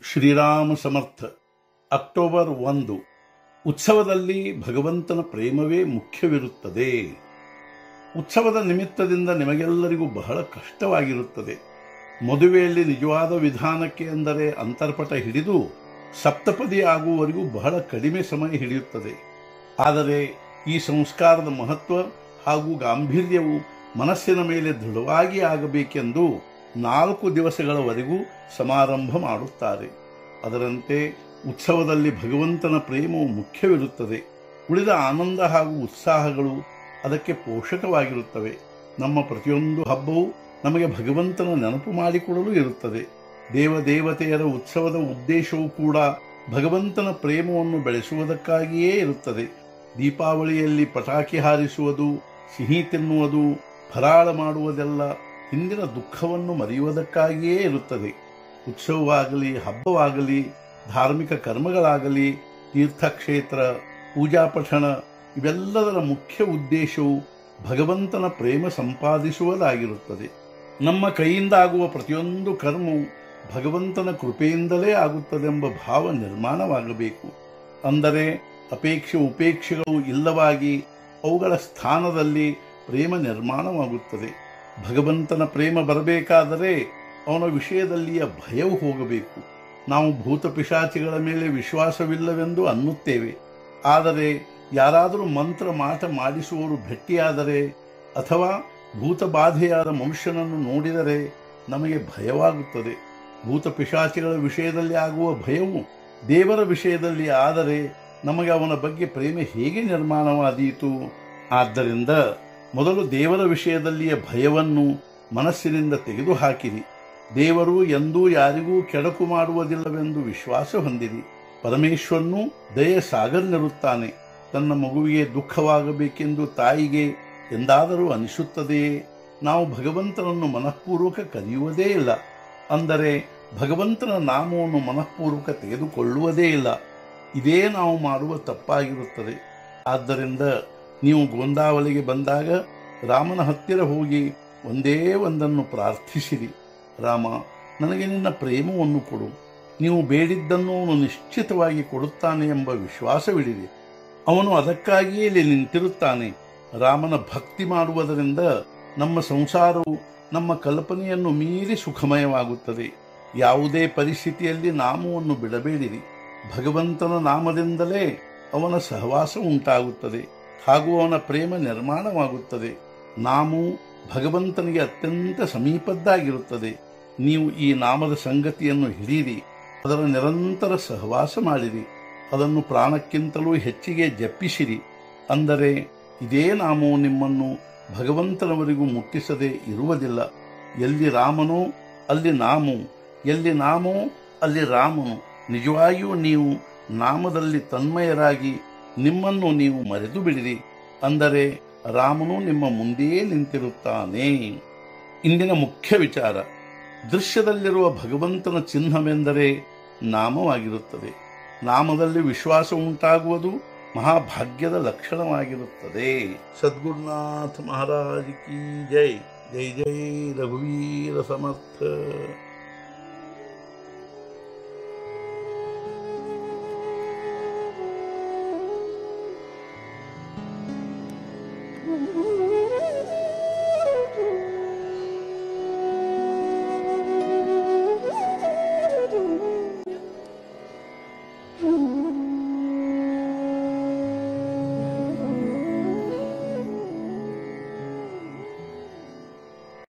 ಶ್ರೀರಾಮ ಸಮರ್ಥ October ಒಂದು ಉತ್ಸವದಲ್ಲಿ ಭಗವಂತನ ಪ್ರೇಮವೇ ಮುಖ್ಯವಿರುತ್ತದೆ ಉತ್ಸವದ ನಿಮಿತ್ತದಿಂದ ನಿಮಗೆಲ್ಲರಿಗೂ ಬಹಳ ಕಷ್ಟವಾಗಿರುತ್ತದೆ ಮದುವೆಯಲ್ಲಿ ನಿಜವಾದ ವಿಧಾನಕ್ಕೆ ಅಂದರೆ ಅಂತರ್ಪಟ ಹಿಡಿದು ಸಪ್ತಪದಿ ಆಗುವವರೆಗೂ ಬಹಳ ಕಡಿಮೆ ಸಮಯ ಹಿಡಿಯುತ್ತದೆ ಆದರೆ ಈ ಸಂಸ್ಕಾರದ ಮಹತ್ವ ಹಾಗೂ ಗಾಂಭೀರ್ಯವು ಮನಸ್ಸಿನ ಮೇಲೆ ದೃಢವಾಗಿ ಆಗಬೇಕೆಂದು ನಾಲ್ಕು ದಿವಸಗಳವರೆಗೂ ಸಮಾರಂಭ ಮಾಡುತ್ತಾರೆ ಅದರಂತೆ ಉತ್ಸವದಲ್ಲಿ ಭಗವಂತನ ಪ್ರೇಮವು ಮುಖ್ಯವಿರುತ್ತದೆ ಉಳಿದ ಆನಂದ ಹಾಗೂ ಉತ್ಸಾಹಗಳು ಅದಕ್ಕೆ ಪೋಷಕವಾಗಿರುತ್ತವೆ ನಮ್ಮ ಪ್ರತಿಯೊಂದು ಹಬ್ಬವು ನಮಗೆ ಭಗವಂತನ ನೆನಪು ಮಾಡಿಕೊಡಲು ಇರುತ್ತದೆ ದೇವದೇವತೆಯರ ಉತ್ಸವದ ಉದ್ದೇಶವೂ ಕೂಡ ಭಗವಂತನ ಪ್ರೇಮವನ್ನು ಬೆಳೆಸುವುದಕ್ಕಾಗಿಯೇ ಇರುತ್ತದೆ ದೀಪಾವಳಿಯಲ್ಲಿ ಪಟಾಕಿ ಹಾರಿಸುವುದು ಸಿಹಿ ತಿನ್ನುವುದು ಫರಾಳ ಮಾಡುವುದೆಲ್ಲ ಹಿಂದಿನ ದುಃಖವನ್ನು ಮರೆಯುವುದಕ್ಕಾಗಿಯೇ ಇರುತ್ತದೆ ಉತ್ಸವವಾಗಲಿ ಹಬ್ಬವಾಗಲಿ ಧಾರ್ಮಿಕ ಕರ್ಮಗಳಾಗಲಿ ತೀರ್ಥಕ್ಷೇತ್ರ ಪೂಜಾ ಪಠಣ ಇವೆಲ್ಲದರ ಮುಖ್ಯ ಉದ್ದೇಶವು ಭಗವಂತನ ಪ್ರೇಮ ಸಂಪಾದಿಸುವುದಾಗಿರುತ್ತದೆ ನಮ್ಮ ಕೈಯಿಂದ ಆಗುವ ಪ್ರತಿಯೊಂದು ಕರ್ಮವು ಭಗವಂತನ ಕೃಪೆಯಿಂದಲೇ ಆಗುತ್ತದೆಂಬ ಭಾವ ನಿರ್ಮಾಣವಾಗಬೇಕು ಅಂದರೆ ಅಪೇಕ್ಷೆ ಉಪೇಕ್ಷೆಗಳು ಇಲ್ಲವಾಗಿ ಅವುಗಳ ಸ್ಥಾನದಲ್ಲಿ ಪ್ರೇಮ ನಿರ್ಮಾಣವಾಗುತ್ತದೆ ಭಗವಂತನ ಪ್ರೇಮ ಬರಬೇಕಾದರೆ ಅವನ ವಿಷಯದಲ್ಲಿಯ ಭಯವು ಹೋಗಬೇಕು ನಾವು ಭೂತ ಪಿಶಾಚಿಗಳ ಮೇಲೆ ವಿಶ್ವಾಸವಿಲ್ಲವೆಂದು ಅನ್ನುತ್ತೇವೆ ಆದರೆ ಯಾರಾದರೂ ಮಂತ್ರ ಮಾಟ ಮಾಡಿಸುವವರು ಭೆಟ್ಟಿಯಾದರೆ ಅಥವಾ ಭೂತ ಬಾಧೆಯಾದ ಮನುಷ್ಯನನ್ನು ನೋಡಿದರೆ ನಮಗೆ ಭಯವಾಗುತ್ತದೆ ಭೂತ ಪಿಶಾಚಿಗಳ ವಿಷಯದಲ್ಲಿ ಆಗುವ ಭಯವು ದೇವರ ವಿಷಯದಲ್ಲಿ ಆದರೆ ನಮಗೆ ಅವನ ಬಗ್ಗೆ ಪ್ರೇಮ ಹೇಗೆ ನಿರ್ಮಾಣವಾದೀತು ಆದ್ದರಿಂದ ಮೊದಲು ದೇವರ ವಿಷಯದಲ್ಲಿಯ ಭಯವನ್ನು ಮನಸ್ಸಿನಿಂದ ತೆಗೆದುಹಾಕಿರಿ ದೇವರು ಎಂದೂ ಯಾರಿಗೂ ಕೆಡಕು ಮಾಡುವುದಿಲ್ಲವೆಂದು ವಿಶ್ವಾಸ ಹೊಂದಿರಿ ಪರಮೇಶ್ವರನು ದಯೆ ಸಾಗರ್ನಿರುತ್ತಾನೆ ತನ್ನ ಮಗುವಿಗೆ ದುಃಖವಾಗಬೇಕೆಂದು ತಾಯಿಗೆ ಎಂದಾದರೂ ಅನಿಸುತ್ತದೆಯೇ ನಾವು ಭಗವಂತನನ್ನು ಮನಃಪೂರ್ವಕ ಕರೆಯುವುದೇ ಇಲ್ಲ ಅಂದರೆ ಭಗವಂತನ ನಾಮವನ್ನು ಮನಃಪೂರ್ವಕ ತೆಗೆದುಕೊಳ್ಳುವುದೇ ಇಲ್ಲ ಇದೇ ನಾವು ಮಾಡುವ ತಪ್ಪಾಗಿರುತ್ತದೆ ಆದ್ದರಿಂದ ನೀವು ಗೋಂದಾವಲಿಗೆ ಬಂದಾಗ ರಾಮನ ಹತ್ತಿರ ಹೋಗಿ ಒಂದೇ ಒಂದನ್ನು ಪ್ರಾರ್ಥಿಸಿರಿ ರಾಮ ನನಗೆ ನಿನ್ನ ಪ್ರೇಮವನ್ನು ಕೊಡು ನೀವು ಬೇಡಿದ್ದನ್ನು ಅವನು ನಿಶ್ಚಿತವಾಗಿ ಕೊಡುತ್ತಾನೆ ಎಂಬ ವಿಶ್ವಾಸವಿಡಿದೆ ಅವನು ಅದಕ್ಕಾಗಿಯೇ ಇಲ್ಲಿ ನಿಂತಿರುತ್ತಾನೆ ರಾಮನ ಭಕ್ತಿ ಮಾಡುವುದರಿಂದ ನಮ್ಮ ಸಂಸಾರವು ನಮ್ಮ ಕಲ್ಪನೆಯನ್ನು ಮೀರಿ ಸುಖಮಯವಾಗುತ್ತದೆ ಯಾವುದೇ ಪರಿಸ್ಥಿತಿಯಲ್ಲಿ ನಾಮವನ್ನು ಬಿಡಬೇಡಿರಿ ಭಗವಂತನ ನಾಮದಿಂದಲೇ ಅವನ ಸಹವಾಸ ಉಂಟಾಗುತ್ತದೆ ಹಾಗೂ ಅವನ ಪ್ರೇಮ ನಿರ್ಮಾಣವಾಗುತ್ತದೆ ನಾಮು ಭಗವಂತನಿಗೆ ಅತ್ಯಂತ ಸಮೀಪದ್ದಾಗಿರುತ್ತದೆ ನೀವು ಈ ನಾಮದ ಸಂಗತಿಯನ್ನು ಹಿಡಿಯಿರಿ ಅದರ ನಿರಂತರ ಸಹವಾಸ ಮಾಡಿರಿ ಅದನ್ನು ಪ್ರಾಣಕ್ಕಿಂತಲೂ ಹೆಚ್ಚಿಗೆ ಜಪಿಸಿರಿ ಅಂದರೆ ಇದೇ ನಾಮವು ನಿಮ್ಮನ್ನು ಭಗವಂತನವರಿಗೂ ಮುಟ್ಟಿಸದೆ ಇರುವುದಿಲ್ಲ ಎಲ್ಲಿ ರಾಮನೋ ಅಲ್ಲಿ ನಾಮು ಎಲ್ಲಿ ನಾಮೋ ಅಲ್ಲಿ ರಾಮನು ನಿಜವಾಗಿಯೂ ನೀವು ನಾಮದಲ್ಲಿ ತನ್ಮಯರಾಗಿ ನಿಮ್ಮನ್ನು ನೀವು ಮರೆತು ಬಿಡಿರಿ ಅಂದರೆ ರಾಮನು ನಿಮ್ಮ ಮುಂದೆಯೇ ನಿಂತಿರುತ್ತಾನೆ ಇಂದಿನ ಮುಖ್ಯ ವಿಚಾರ ದೃಶ್ಯದಲ್ಲಿರುವ ಭಗವಂತನ ಚಿಹ್ನವೆಂದರೆ ನಾಮವಾಗಿರುತ್ತದೆ ನಾಮದಲ್ಲಿ ವಿಶ್ವಾಸ ಉಂಟಾಗುವುದು ಮಹಾಭಾಗ್ಯದ ಲಕ್ಷಣವಾಗಿರುತ್ತದೆ ಸದ್ಗುರುನಾಥ ಮಹಾರಾಜ್ ಕಿ ಜೈ ಜೈ ಜೈ ರಘುವೀರ ಸಮರ್ಥ Mm-hmm.